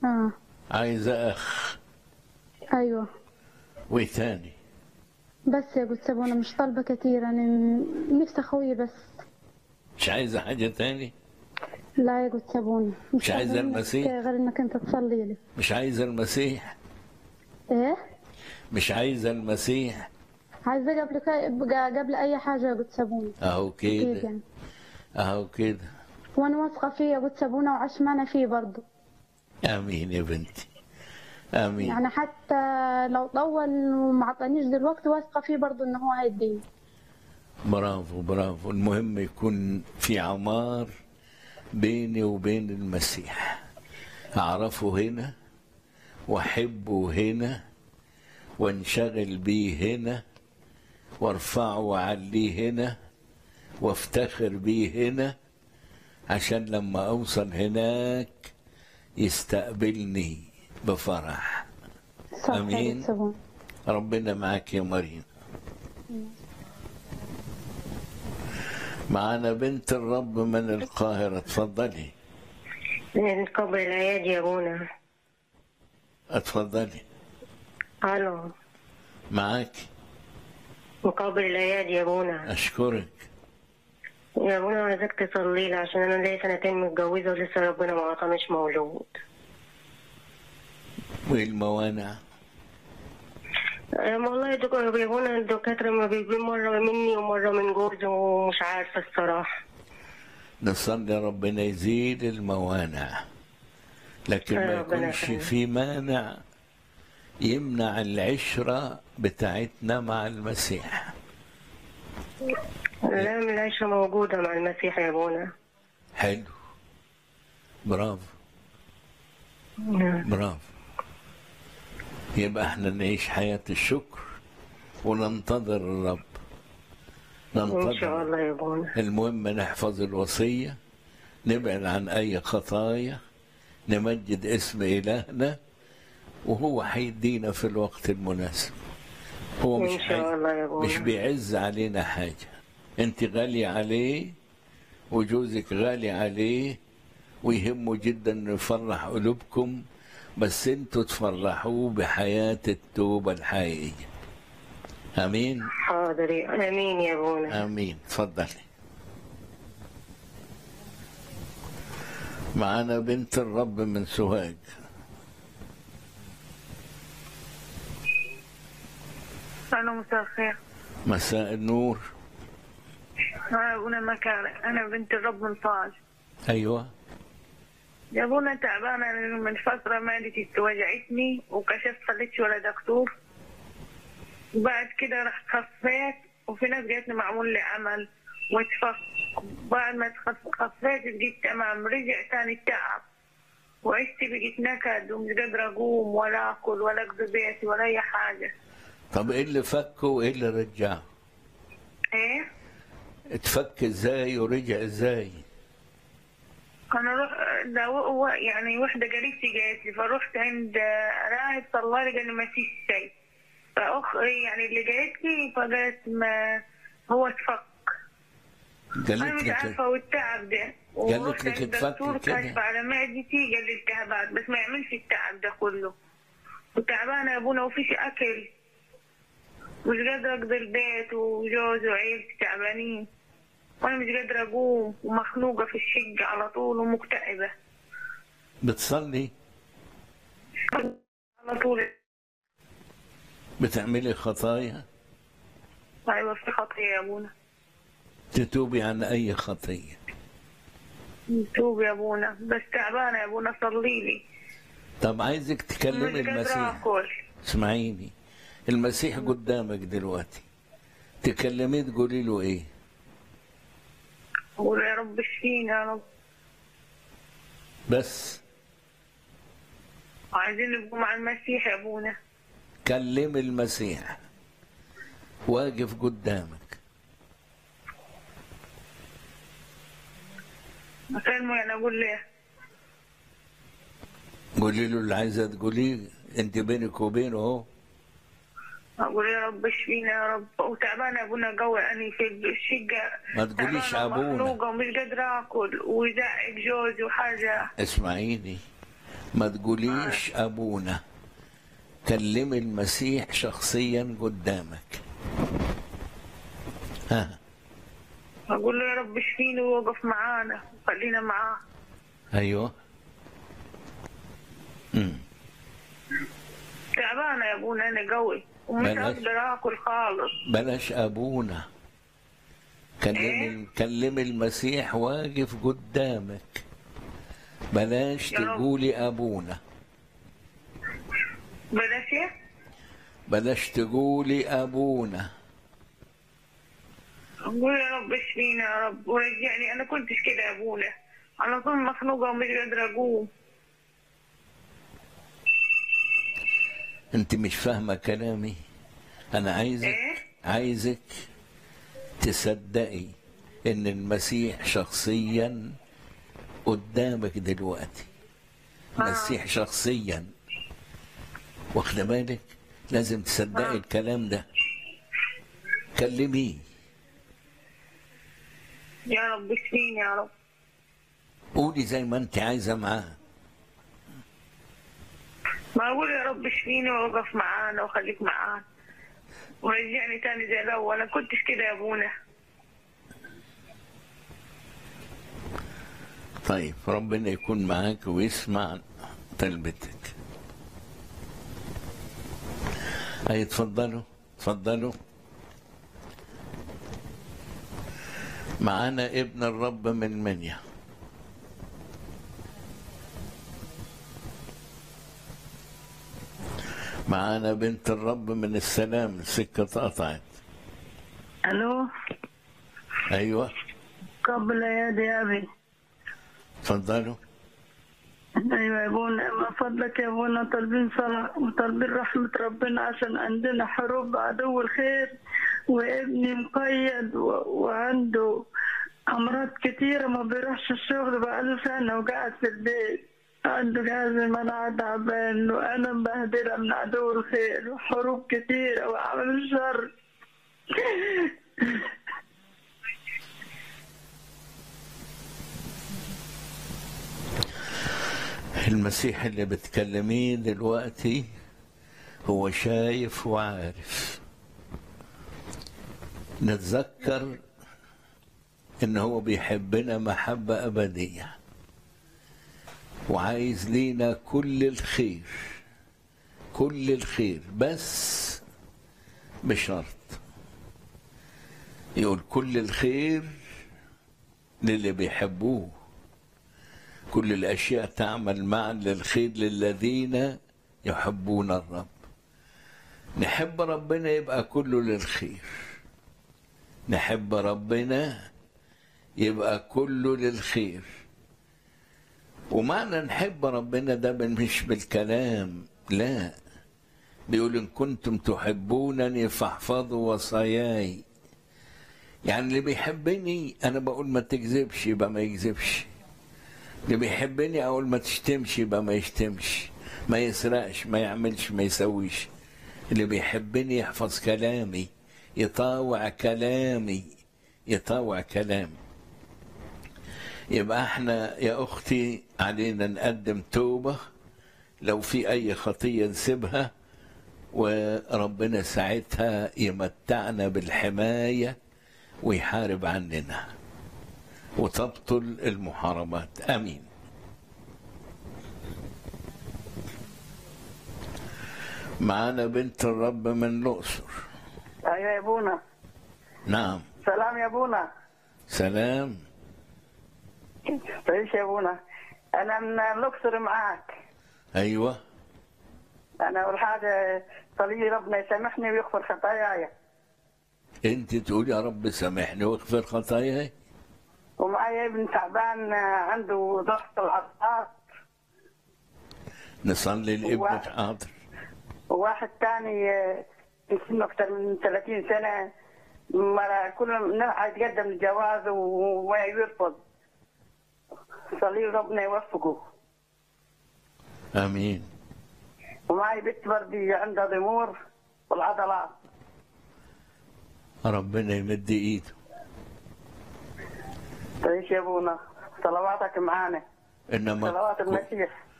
اه عايزة أخ ايوه وإيه تاني بس يا قدس ابونا مش طالبة كتير انا م- نفسي اخوي بس مش عايزة حاجة تاني لا يا قدس ابونا مش عايزة طالبة منك المسيح؟ غير انك انت تصلي لي مش عايزة المسيح ايه مش عايزة المسيح عايزة قبل كا- قبل اي حاجة يا قدس ابونا أهو اكيد كده يعني أهو كده وانا واثقة فيه يا قدس ابونا وعشمانة فيه برضه آمين يا بنتي آمين يعني حتى لو طول وما عطانيش دلوقتي واثقة فيه برضه ان هو هيديني برافو برافو المهم يكون في عمار بيني وبين المسيح أعرفه هنا وأحبه هنا وانشغل بيه هنا وارفعه وأعليه هنا وافتخر بيه هنا عشان لما أوصل هناك يستقبلني بفرح صح يا آمين. قدس ابونا ربنا معاك يا مريم معانا بنت الرب من القاهرة اتفضلي من قبل العياد يا ابونا اتفضلي الو معاك مقابل العياد يا ابونا اشكرك يا ابونا عايزك تصلي لي عشان انا ليا سنتين متجوزه ولسه ربنا ما عطانيش مولود وايه الموانع أه والله يا دكتور يا ابونا الدكاتره ما بيجيبين مره مني ومره من جوزي ومش عارفه الصراحه نصلي ربنا يزيل الموانع لكن ما يا ربنا يكونش يخليك. في مانع يمنع العشرة بتاعتنا مع المسيح لا العيشه موجوده مع المسيح يا ابونا حلو برافو نعم. برافو يبقى احنا نعيش حياة الشكر وننتظر الرب ان شاء ننتظر الله يا ابونا المهم نحفظ الوصية نبعد عن أي خطايا نمجد اسم إلهنا وهو هيدينا في الوقت المناسب هو مش ان شاء حي... الله يا ابونا مش بيعز علينا حاجة انت غالية عليه وجوزك غالي عليه ويهمه جدا انه يفرح قلوبكم بس انتوا تفرحوه بحياة التوبة الحقيقية امين حاضر يا- امين يا ابونا امين تفضلي معانا بنت الرب من سوهاج أنا مساء الخير مساء النور أنا أبونا مكاري أنا بنت الرب من طاج ايوه يا أبونا تعبانة من فترة معدتي وجعتني وكشفت خليتش ولا دكتور وبعد كده رحت خفيت وفي ناس جاتني معمول لي عمل واتفق بعد ما اتخف- خفيت بقيت تمام رجع تاني التعب وعشت بقيت نكد ومش قادرة أقوم ولا أكل ولا أقضي بيتي ولا أي حاجة طب ايه اللي فكه وايه اللي رجعه إيه؟ اتفك ازاي ورجع ازاي انا روح ده و- و- يعني واحده قريبتي جات لي فرحت عند راهب صلى لي قال لي ما فيش شيء فاخ يعني اللي جات لي فقالت ما هو اتفك انا قالت مش لك عارفه والتعب ده قالت ورحت لك عند اتفك الدكتور كده؟ كشف على معدتي قال لي التهابات بس ما يعملش التعب ده كله وتعبانه يا ابونا وفيش اكل مش قادره اقضي البيت وجوزي وعيلتي تعبانين وانا مش قادره اقوم ومخنوقه في الشقه على طول ومكتئبه بتصلي على طول بتعملي خطايا ايوه في خطيه يا ابونا تتوبي عن اي خطيه توب يا ابونا بس تعبانه يا ابونا صلي لي طب عايزك تكلمي مش قادره المسيح اكل اسمعيني المسيح قدامك دلوقتي تكلميه تقولي له ايه اقول يا رب اشفينا يا رب بس عايزين نبقوا مع المسيح يا ابونا كلم المسيح واقف قدامك اكلمه يعني اقول له قولي له اللي عايزه تقوليه انت بينك وبينه اهو اقول يا رب اشفينا يا رب وتعبانه يا ابونا قوي اني في الشقه ما تقوليش تعبانة أبونا. ومخنوقة ومش قادره اكل ويزعق جوزي وحاجه اسمعيني ما تقوليش ابونا كلمي المسيح شخصيا قدامك ها اقول له يا رب اشفيني ووقف معانا وخلينا معاه ايوه امم تعبانه يا ابونا انا قوي ومش بلاش. هقدر اكل خالص بلاش ابونا كلمي كلمي المسيح واقف قدامك بلاش يا رب. تقولي ابونا بلاش ايه؟ بلاش تقولي ابونا اقول يا رب اشفيني يا رب ورجعني انا كنتش كده يا ابونا على طول مخنوقه ومش قادره اقوم انت مش فاهمه كلامي انا عايزك ايه؟ عايزك تصدقي ان المسيح شخصيا قدامك دلوقتي المسيح شخصيا واخده بالك لازم تصدقي الكلام ده كلميه يا رب اشفيني يا رب قولي زي ما انت عايزه معاه ما اقول يا رب اشفيني ووقف معانا وخليك معانا ورجعني تاني زي الاول انا كنتش كده يا ابونا طيب ربنا يكون معاك ويسمع طلبتك هاي اتفضلوا اتفضلوا معانا ابن الرب من منيا معانا بنت الرب من السلام السكة اتقطعت الو ايوه قبل يدي ابي اتفضلوا ايوه يا ابونا من فضلك يا ابونا طالبين صلاة وطالبين رحمة ربنا عشان عندنا حروب عدو الخير وابني مقيد و... وعنده امراض كتيرة ما بيروحش الشغل بقاله سنة وقاعد في البيت عنده جهاز المناعة تعبان وانا مبهدلة من عدو الخير وحروب كتيرة وعمل الشر المسيح اللي بتكلميه دلوقتي هو شايف وعارف نتذكر ان هو بيحبنا محبة ابدية وعايز لينا كل الخير كل الخير بس بشرط يقول كل الخير للي بيحبوه كل الأشياء تعمل معا للخير للذين يحبون الرب نحب ربنا يبقى كله للخير نحب ربنا يبقى كله للخير ومعنى نحب ربنا ده مش بالكلام لا بيقول إن كنتم تحبونني فاحفظوا وصاياي يعني اللي بيحبني أنا بقول ما تكذبش يبقى ما يكذبش اللي بيحبني اول ما تشتمش يبقى ما يشتمش ما يسرقش ما يعملش ما يسويش اللي بيحبني يحفظ كلامي يطاوع كلامي يطاوع كلامي يبقى احنا يا اختي علينا نقدم توبه لو في اي خطيه نسيبها وربنا ساعتها يمتعنا بالحمايه ويحارب عننا وتبطل المحاربات امين معانا بنت الرب من الاقصر ايوه يا ابونا نعم سلام يا ابونا سلام تعيش يا ابونا انا من الاقصر معاك ايوه انا اول حاجه صلي ربنا يسامحني ويغفر خطاياي انت تقول يا رب سامحني واغفر خطاياي ومعايا ابن تعبان عنده ضغط العضلات نصلي لابنك واحد. حاضر وواحد تاني في سنه اكثر من 30 سنه مرة كل ما يتقدم للجواز ويرفض صلي ربنا يوفقه امين ومعي بنت بردي عندها ضمور والعضلات ربنا يمد ايده تعيش يا ابونا صلواتك معانا انما صلوات المسيح